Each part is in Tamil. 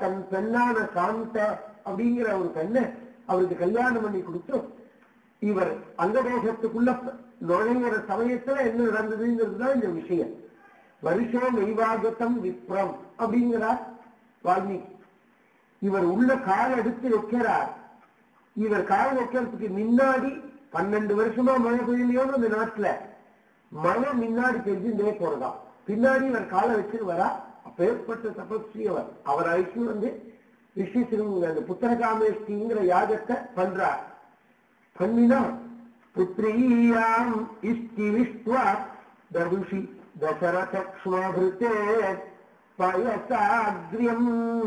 தன் பெண்ணான சாந்த அப்படிங்கிற ஒரு பெண்ணை அவருக்கு கல்யாணம் பண்ணி கொடுத்து இவர் அங்கதேசத்துக்குள்ள நுழைகிற சமயத்துல என்ன நடந்ததுங்கிறது தான் இந்த விஷயம் வருஷோ நெய்வாகத்தம் விப்ரம் அப்படிங்கிறார் வால்மீகி இவர் உள்ள கால் எடுத்து வைக்கிறார் இவர் கால் வைக்கிறதுக்கு முன்னாடி பன்னெண்டு வருஷமா மழை பெய்யலையோன்னு அந்த நாட்டுல மழை முன்னாடி பெஞ்சுட்டே போறதாம் பின்னாடி இவர் காலை வச்சுட்டு வரா அப்பேற்பட்ட தபஸ்வி அவர் அவர் அழைச்சு வந்து ரிஷி சிறுங்க அந்த புத்திரகாமேஷ்டிங்கிற யாகத்தை பண்றார் பண்ணினா புத்திரியாம் இஷ்டி விஷ்வா தருஷி தசரதக்ஷ்மாபிருத்தே பயசாகிரியம்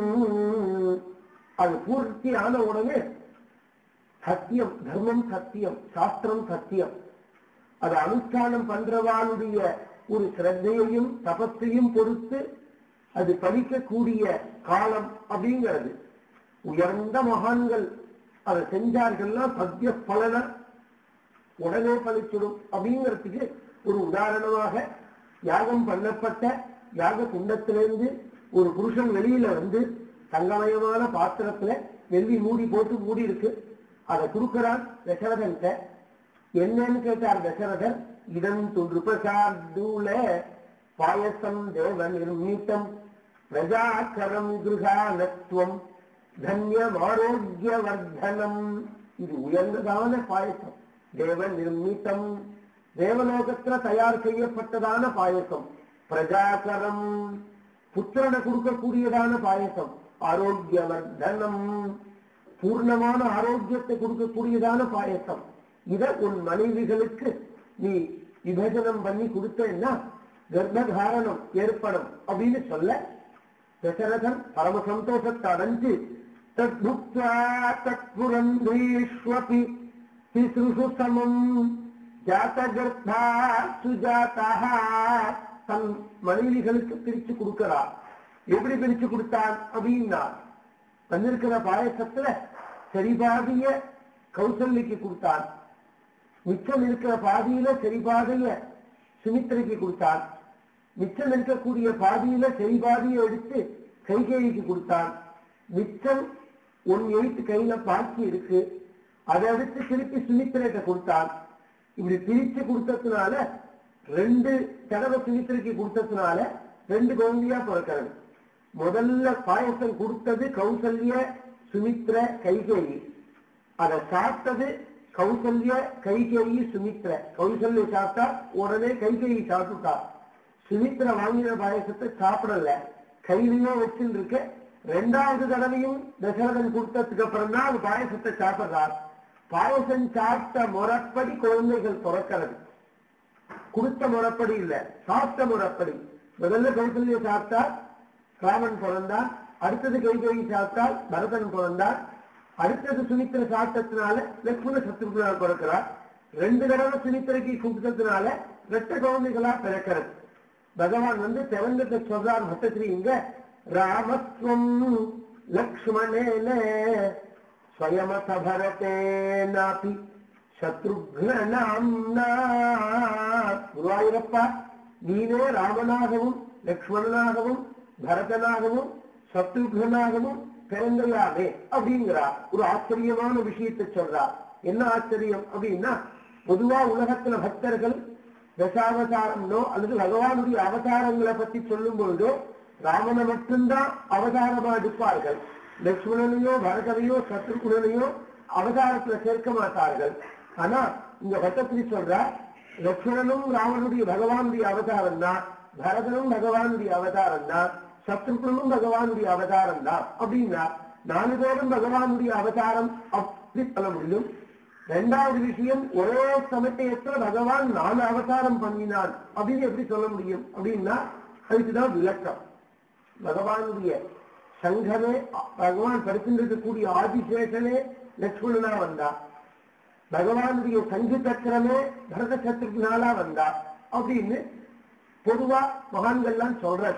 அது பூர்த்தி ஆன உடனே சத்தியம் தர்மம் சத்தியம் சாஸ்திரம் சத்தியம் அது அனுஷ்டானம் பண்றவாளுடைய ஒரு சிரத்தையையும் தபத்தையும் பொறுத்து அது பலிக்கக்கூடிய காலம் அப்படிங்கிறது உயர்ந்த மகான்கள் அதை செஞ்சார்கள்னா சத்திய பலன உடனே பலிச்சிடும் அப்படிங்கிறதுக்கு ஒரு உதாரணமாக யாகம் பண்ணப்பட்ட யாக குண்டத்திலிருந்து ஒரு புருஷன் வெளியில வந்து தங்கமயமான பாத்திரத்துல வெள்ளி மூடி போட்டு மூடி இருக்கு அதை கொடுக்கிறான் தசரதன்ட்ட என்னன்னு கேட்டார் தசரதர் இடம் துருபசார்தூல பாயசம் தேவ நிர்மித்தம் பிரஜாக்கரம் கிருகானத்துவம் தன்யம் ஆரோக்கிய வர்தனம் இது உயர்ந்ததான பாயசம் தேவ நிர்மித்தம் தேவலோகத்துல தயார் செய்யப்பட்டதான பாயசம் பிரஜாகரம் புத்திரனை கொடுக்கக்கூடியதான பாயசம் ஆரோக்கிய வர்தனம் பூர்ணமான ஆரோக்கியத்தை கொடுக்கக்கூடியதான பாயசம் இத உன் மனைவிகளுக்கு நீ விபஜனம் பண்ணி கொடுத்தேன்னா கர்ப்பதாரணம் ஏற்படும் அப்படின்னு சொல்ல தசரதன் பரம சந்தோஷத்தை அடைஞ்சு தத்புக்தா தத்புரந்தீஸ்வபி திசுஷு சமம் ஜாதகர்த்தா சுஜாதா தன் மனைவிகளுக்கு பிரிச்சு கொடுக்கிறார் எப்படி பிரிச்சு கொடுத்தான் அப்படின்னா தந்திருக்கிற பாயசத்துல சரிபாதிய கௌசல்யக்கு கொடுத்தான் மிச்சம் இருக்கிற பாதியில சரிபாதைய சுமித்திரைக்கு கொடுத்தான் மிச்சம் இருக்கக்கூடிய பாதியில சரிபாதியை எடுத்து கைகேயிக்கு கொடுத்தான் மிச்சம் ஒன் எயித்து கையில பாக்கி இருக்கு அதை எடுத்து திருப்பி சுமித்திரைட்ட கொடுத்தான் இப்படி பிரிச்சு கொடுத்ததுனால ரெண்டு தடவை சுமித்திரைக்கு கொடுத்ததுனால ரெண்டு குழந்தையா பிறக்கிறது முதல்ல பாயசம் கொடுத்தது கௌசல்ய சுமித்ர கைகேயி அதை சாப்பிட்டது கௌசல்ய கைகேயி சுமித்ர கௌசல்ய சாப்பிட்டா உடனே கைகேயி சாப்பிட்டுட்டா சுமித்ர வாங்கின பாயசத்தை சாப்பிடல கையிலேயே வச்சுட்டு இருக்க ரெண்டாவது தடவையும் தசரதன் கொடுத்ததுக்கு அப்புறம் தான் அது பாயசத்தை சாப்பிடுறார் பாயசம் சாப்பிட்ட முறைப்படி குழந்தைகள் பிறக்கிறது கொடுத்த முறைப்படி இல்ல சாப்பிட்ட முறைப்படி முதல்ல கௌசல்ய சாப்பிட்டா ராமன் பிறந்தான் அடுத்தது கைகேயி சாப்பிட்டால் பரதன் பிறந்தான் அடுத்தது சுமித்திர சாப்பிட்டதுனால லட்சுமண சத்ருகுணால் பிறக்கிறார் ரெண்டு தடவை சுமித்திரைக்கு கொடுத்ததுனால ரெட்ட குழந்தைகளா பிறக்கிறது பகவான் வந்து திறந்துட்டு சொல்றார் பட்டத்திரி இங்க ராமத்வம் லக்ஷ்மணேன ஸ்வயமத பரதேனாபி சத்ருக்னாம்னா குருவாயூரப்பா நீனே ராமனாகவும் லக்ஷ்மணனாகவும் பரதனாகவும் சத்ருகனாகவும் பிறந்தையாவே அப்படிங்கிறார் ஒரு ஆச்சரியமான விஷயத்தை சொல்றார் என்ன ஆச்சரியம் அப்படின்னா பொதுவா உலகத்துல பக்தர்கள் தசாவதாரம்னோ அல்லது பகவானுடைய அவதாரங்களை பத்தி சொல்லும் பொழுதோ ராமனை மட்டும்தான் அவதாரமா எடுப்பார்கள் லக்ஷ்மணனையோ பரதனையோ சத்ருகுணனையோ அவதாரத்துல சேர்க்க மாட்டார்கள் ஆனா இங்க பட்டத்திரி சொல்ற லக்ஷ்மணனும் ராமனுடைய பகவானுடைய அவதாரம் தான் பரதனும் பகவானுடைய அவதாரம் தான் சத்ருகுணனும் பகவானுடைய அவதாரம் தான் அப்படின்னா நாலு பேரும் பகவானுடைய அவதாரம் அப்படி சொல்ல முடியும் ரெண்டாவது விஷயம் ஒரே சமயத்துல பகவான் நாலு அவதாரம் பண்ணினான் அப்படின்னு எப்படி சொல்ல முடியும் அப்படின்னா அதுக்குதான் விளக்கம் பகவானுடைய சங்கமே பகவான் படுத்திருக்கக்கூடிய ஆதிசேஷனே லட்சுமணனா வந்தா பகவானுடைய சங்கு சக்கரமே பரத சத்ருகுனாலா வந்தா அப்படின்னு பொதுவா மகான்கள்லாம் சொல்றாரு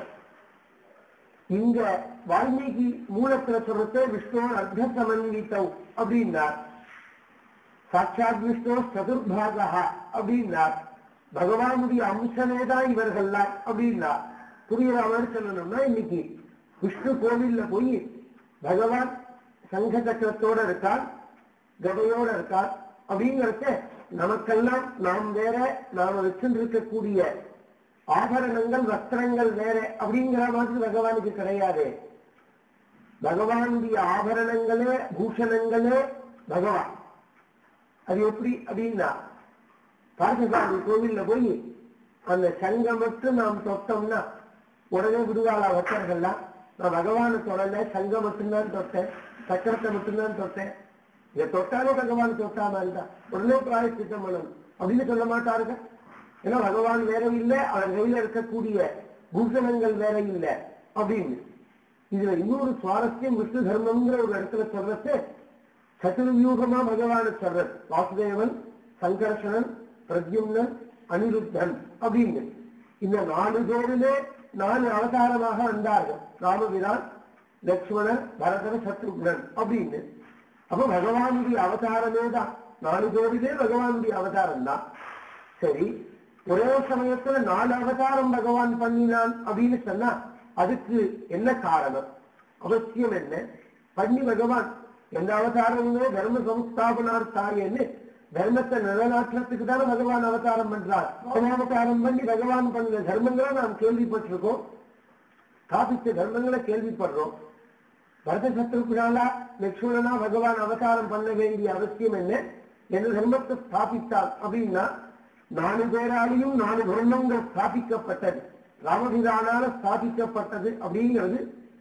இங்க வால்மீகி மூலத்துல சொல்றதே விஷ்ணு அர்த்த சமன்வித்தவ் அப்படின்னார் சாட்சாத் விஷ்ணு சதுர்பாகா அப்படின்னார் பகவானுடைய அம்சமே தான் இவர்கள்லாம் அப்படின்னார் புரியுற மாதிரி சொல்லணும்னா இன்னைக்கு விஷ்ணு கோவில்ல போய் பகவான் சங்க சக்கரத்தோட இருக்கார் கதையோட இருக்கார் அப்படிங்கறத நமக்கெல்லாம் நாம் வேற நாம வச்சுருக்கக்கூடிய ஆபரணங்கள் வஸ்திரங்கள் வேற அப்படிங்கிற மாதிரி பகவானுக்கு கிடையாது பகவானுடைய ஆபரணங்களே பூஷணங்களே பகவான் அது எப்படி அப்படின்னா பார்த்தசாமி கோவில்ல போய் அந்த சங்கம் மட்டும் நாம் தொட்டோம்னா உடனே விடுவாளா பக்தர்கள்லாம் நான் பகவானை தொடல சங்கம் மட்டும்தான் தொட்டேன் சக்கரத்தை மட்டும்தான் தொட்டேன் இதை தொட்டாலே பகவான் தொட்டா மாதிரி தான் உடனே பிராயச்சித்தம் பண்ணணும் அப்படின்னு சொல்ல மாட்டாருங்க ஏன்னா பகவான் வேற இல்லை அவர் கையில இருக்கக்கூடிய பூஷணங்கள் வேற இல்லை அப்படின்னு இதுல இன்னொரு சுவாரஸ்யம் விஷ்ணு தர்மம்ங்கிற ஒரு இடத்துல சொல்றது சதுர்வியூகமா பகவான சொல்றது வாசுதேவன் சங்கர்ஷணன் பிரத்யும்னன் அனிருத்தன் அப்படின்னு இந்த நாலு பேருமே நாலு அவதாரமாக வந்தார்கள் ராமபிரான் லக்ஷ்மணன் பரதன் சத்ருக்னன் அப்படின்னு அப்ப பகவானுடைய அவதாரமே தான் நாலு பேருமே பகவானுடைய அவதாரம் தான் சரி ஒரே சமயத்துல நாலு அவதாரம் பகவான் பண்ணினான் அப்படின்னு சொன்னா அதுக்கு என்ன காரணம் அவசியம் என்ன பண்ணி பகவான் எந்த அவதாரமுமே தர்ம சம்ஸ்தாபனார்த்தாயன்னு தர்மத்தை நிலநாட்டுறதுக்கு தானே பகவான் அவதாரம் பண்றார் அவதாரம் பண்ணி பகவான் பண்ண தர்மங்களை நாம் கேள்விப்பட்டிருக்கோம் காப்பித்த தர்மங்களை கேள்விப்படுறோம் பரத சத்ருக்குனாலா லட்சுமணனா பகவான் அவதாரம் பண்ண வேண்டிய அவசியம் என்ன என்ன தர்மத்தை ஸ்தாபித்தார் அப்படின்னா நாலு பேராலையும் நாலு தர்மங்கள் ஸ்தாபிக்கப்பட்டது ராமபிரானால ஸ்தாபிக்கப்பட்டது அப்படிங்கிறது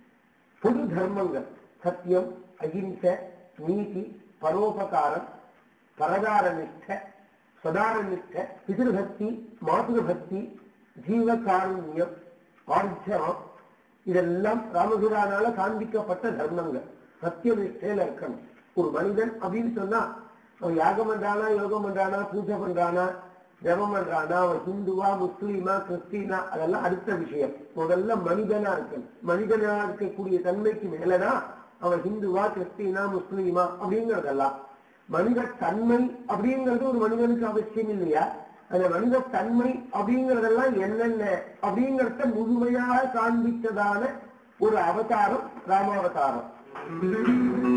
பொது தர்மங்கள் சத்தியம் அகிம்சை நீதி பரோபகாரம் பரதார நிஷ்ட சதார நிஷ்ட பிதிருபக்தி மாதுருபக்தி ஜீவகாருண்யம் ஆர்ஜவம் இதெல்லாம் ராமபிரானால காண்பிக்கப்பட்ட தர்மங்கள் சத்திய நிஷ்டையில இருக்கணும் ஒரு மனிதன் அப்படின்னு சொன்னா அவன் யாகம் பண்றானா யோகம் பண்றானா பூஜை பண்றானா ஜபம் பண்றானா அவன் ஹிந்துவா முஸ்லீமா கிறிஸ்டினா அதெல்லாம் அடுத்த விஷயம் முதல்ல மனிதனா இருக்கணும் மனிதனா இருக்கக்கூடிய தன்மைக்கு மேலதான் அவன் ஹிந்துவா கிறிஸ்டினா முஸ்லீமா அப்படிங்கறதெல்லாம் மனித தன்மை அப்படிங்கிறது ஒரு மனிதனுக்கு அவசியம் இல்லையா அந்த மனித தன்மை அப்படிங்கறதெல்லாம் என்னென்ன அப்படிங்கறத முழுமையாக காண்பித்ததான ஒரு அவதாரம் ராமாவதாரம்